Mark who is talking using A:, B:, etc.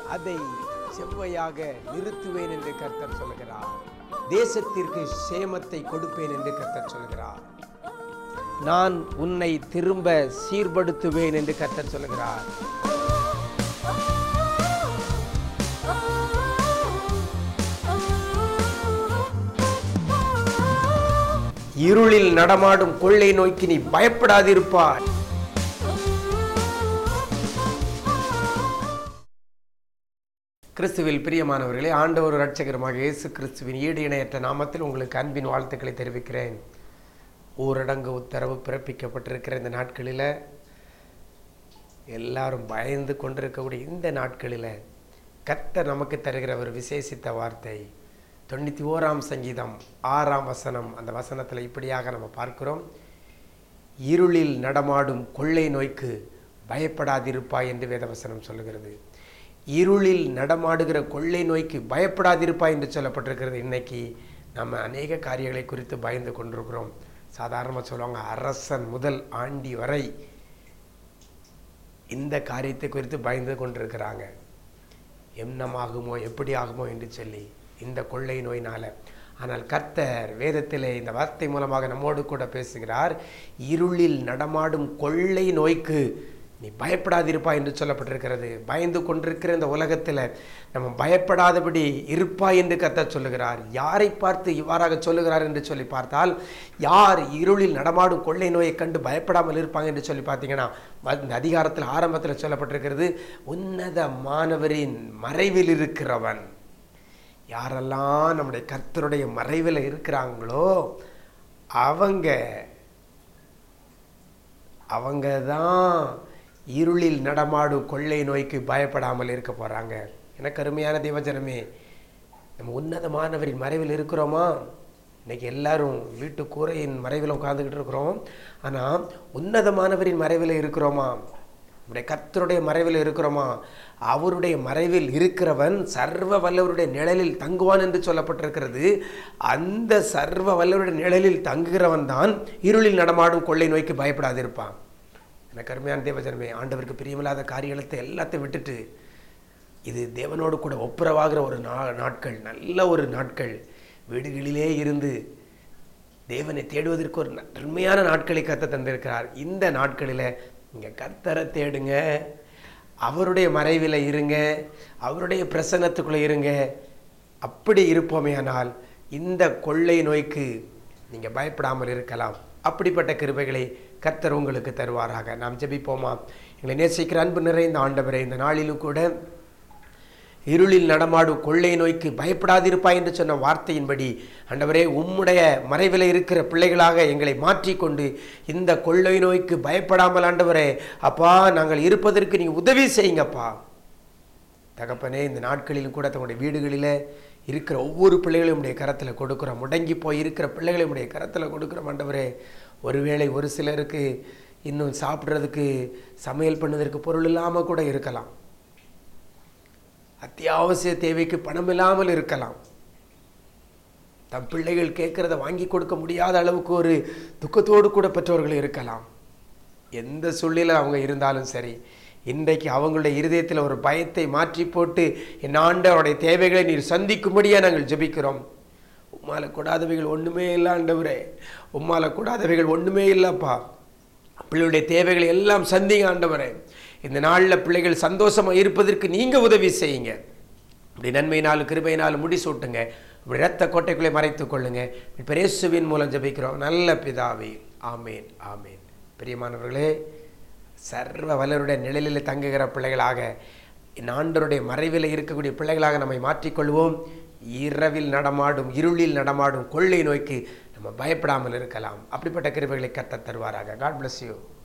A: அதை செவ்வையாக நிறுத்துவேன் என்று கர்த்தர் சொல்கிறார் தேசத்திற்கு சேமத்தை கொடுப்பேன் என்று கர்த்தர் சொல்கிறார் நான் உன்னை திரும்ப சீர்படுத்துவேன் என்று கர்த்தர் சொல்கிறார் இருளில் நடமாடும் கொள்ளை நோக்கி நீ பயப்படாதிருப்பாய் கிறிஸ்துவில் பிரியமானவர்களே ஆண்டவர் இரட்சகருமாக இயேசு கிறிஸ்துவின் ஈடு இணையற்ற நாமத்தில் உங்களுக்கு அன்பின் வாழ்த்துக்களை தெரிவிக்கிறேன் ஊரடங்கு உத்தரவு பிறப்பிக்கப்பட்டிருக்கிற இந்த நாட்களில் எல்லாரும் பயந்து கொண்டிருக்கக்கூடிய இந்த நாட்களில் கர்த்தர் நமக்கு தருகிற ஒரு விசேஷித்த வார்த்தை தொண்ணூற்றி ஓராம் சங்கீதம் ஆறாம் வசனம் அந்த வசனத்தில் இப்படியாக நம்ம பார்க்கிறோம் இருளில் நடமாடும் கொள்ளை நோய்க்கு பயப்படாதிருப்பாய் என்று வேதவசனம் சொல்லுகிறது இருளில் நடமாடுகிற கொள்ளை நோய்க்கு பயப்படாதிருப்பாய் என்று சொல்லப்பட்டிருக்கிறது இன்னைக்கு நம்ம அநேக காரியங்களை குறித்து பயந்து கொண்டிருக்கிறோம் சாதாரணமாக சொல்லுவாங்க அரசன் முதல் ஆண்டி வரை இந்த காரியத்தை குறித்து பயந்து கொண்டிருக்கிறாங்க என்னமாகுமோ எப்படி ஆகுமோ என்று சொல்லி இந்த கொள்ளை நோயினால் ஆனால் கர்த்தர் வேதத்திலே இந்த வார்த்தை மூலமாக நம்மோடு கூட பேசுகிறார் இருளில் நடமாடும் கொள்ளை நோய்க்கு நீ பயப்படாதிருப்பா என்று சொல்லப்பட்டிருக்கிறது பயந்து கொண்டிருக்கிற இந்த உலகத்தில் நம்ம பயப்படாதபடி இருப்பா என்று கர்த்தர் சொல்லுகிறார் யாரை பார்த்து இவ்வாறாக சொல்லுகிறார் என்று சொல்லி பார்த்தால் யார் இருளில் நடமாடும் கொள்ளை நோயை கண்டு பயப்படாமல் இருப்பாங்க என்று சொல்லி பார்த்தீங்கன்னா இந்த அதிகாரத்தில் ஆரம்பத்தில் சொல்லப்பட்டிருக்கிறது உன்னத மாணவரின் மறைவில் இருக்கிறவன் யாரெல்லாம் நம்முடைய கர்த்தருடைய மறைவில் இருக்கிறாங்களோ அவங்க அவங்க தான் இருளில் நடமாடும் கொள்ளை நோய்க்கு பயப்படாமல் இருக்க போகிறாங்க எனக்கு அருமையான தேவஜனமே நம்ம உன்னதமானவரின் மறைவில் இருக்கிறோமா இன்னைக்கு எல்லாரும் வீட்டு கூரையின் மறைவில் உட்காந்துக்கிட்டு இருக்கிறோம் ஆனால் உன்னதமானவரின் மறைவில் இருக்கிறோமா நம்முடைய கர்த்தருடைய மறைவில் இருக்கிறோமா அவருடைய மறைவில் இருக்கிறவன் சர்வ வல்லவருடைய நிழலில் தங்குவான் என்று சொல்லப்பட்டிருக்கிறது அந்த சர்வ வல்லவருடைய நிழலில் தங்குகிறவன் தான் இருளில் நடமாடும் கொள்ளை நோய்க்கு பயப்படாதிருப்பான் எனக்கு அருமையான தேவஜனமே ஆண்டவருக்கு பிரியமில்லாத காரியத்தை எல்லாத்தையும் விட்டுட்டு இது தேவனோடு கூட ஒப்புரவாகிற ஒரு நா நாட்கள் நல்ல ஒரு நாட்கள் வீடுகளிலே இருந்து தேவனை தேடுவதற்கு ஒரு நன்மையான நாட்களை கத்த தந்திருக்கிறார் இந்த நாட்களில் இங்கே கர்த்தரை தேடுங்க அவருடைய மறைவில் இருங்க அவருடைய பிரசன்னத்துக்குள்ளே இருங்க அப்படி இருப்போமே ஆனால் இந்த கொள்ளை நோய்க்கு நீங்கள் பயப்படாமல் இருக்கலாம் அப்படிப்பட்ட கிருபைகளை கர்த்தர் உங்களுக்கு தருவாராக நாம் ஜெபிப்போமா எங்களை நேசிக்கிற அன்பு நிறைந்த ஆண்டவரே இந்த நாளிலும் கூட இருளில் நடமாடும் கொள்ளை நோய்க்கு பயப்படாதிருப்பாய் என்று சொன்ன வார்த்தையின்படி ஆண்டவரே உம்முடைய மறைவில் இருக்கிற பிள்ளைகளாக எங்களை மாற்றிக்கொண்டு இந்த கொள்ளை நோய்க்கு பயப்படாமல் ஆண்டவரே அப்பா நாங்கள் இருப்பதற்கு நீங்கள் உதவி செய்யுங்கப்பா தகப்பனே இந்த நாட்களிலும் கூட தங்களுடைய வீடுகளில் இருக்கிற ஒவ்வொரு பிள்ளைகளையும் உடைய கரத்தில் கொடுக்குறோம் முடங்கி போய் இருக்கிற பிள்ளைகளையும் உடைய கரத்தில் கொடுக்குறோம் ஆண்டவரே ஒருவேளை ஒரு சிலருக்கு இன்னும் சாப்பிட்றதுக்கு சமையல் பண்ணுவதற்கு பொருள் இல்லாமல் கூட இருக்கலாம் அத்தியாவசிய தேவைக்கு பணம் இல்லாமல் இருக்கலாம் தம் பிள்ளைகள் கேட்குறத வாங்கி கொடுக்க முடியாத அளவுக்கு ஒரு துக்கத்தோடு கூட பெற்றோர்கள் இருக்கலாம் எந்த சூழ்நிலை அவங்க இருந்தாலும் சரி இன்றைக்கு அவங்களுடைய இருதயத்தில் ஒரு பயத்தை மாற்றி போட்டு என் ஆண்டவருடைய தேவைகளை நீர் சந்திக்கும்படியாக நாங்கள் ஜெபிக்கிறோம் உம்மால கூடாதவைகள் ஒன்றுமே இல்லை ஆண்டவரே உம்மால கூடாதவைகள் ஒன்றுமே இல்லைப்பா பிள்ளைகளுடைய தேவைகளை எல்லாம் சந்திங்க ஆண்டவரே இந்த நாளில் பிள்ளைகள் சந்தோஷமாக இருப்பதற்கு நீங்கள் உதவி செய்யுங்க இப்படி நன்மையினால் கிருபையினால் முடிசூட்டுங்க இப்படி ரத்த கோட்டைக்குள்ளே மறைத்துக் கொள்ளுங்க பிரேசுவின் மூலம் ஜபிக்கிறோம் நல்ல பிதாவே ஆமேன் ஆமேன் பிரியமானவர்களே சர்வ வல்லருடைய நிழலில் தங்குகிற பிள்ளைகளாக ஆண்டருடைய மறைவில் இருக்கக்கூடிய பிள்ளைகளாக நம்மை மாற்றிக்கொள்வோம் இரவில் நடமாடும் இருளில் நடமாடும் கொள்ளை நோய்க்கு நம்ம பயப்படாமல் இருக்கலாம் அப்படிப்பட்ட கிருபைகளை கத்த தருவாராக காட் பிளஸ் யூ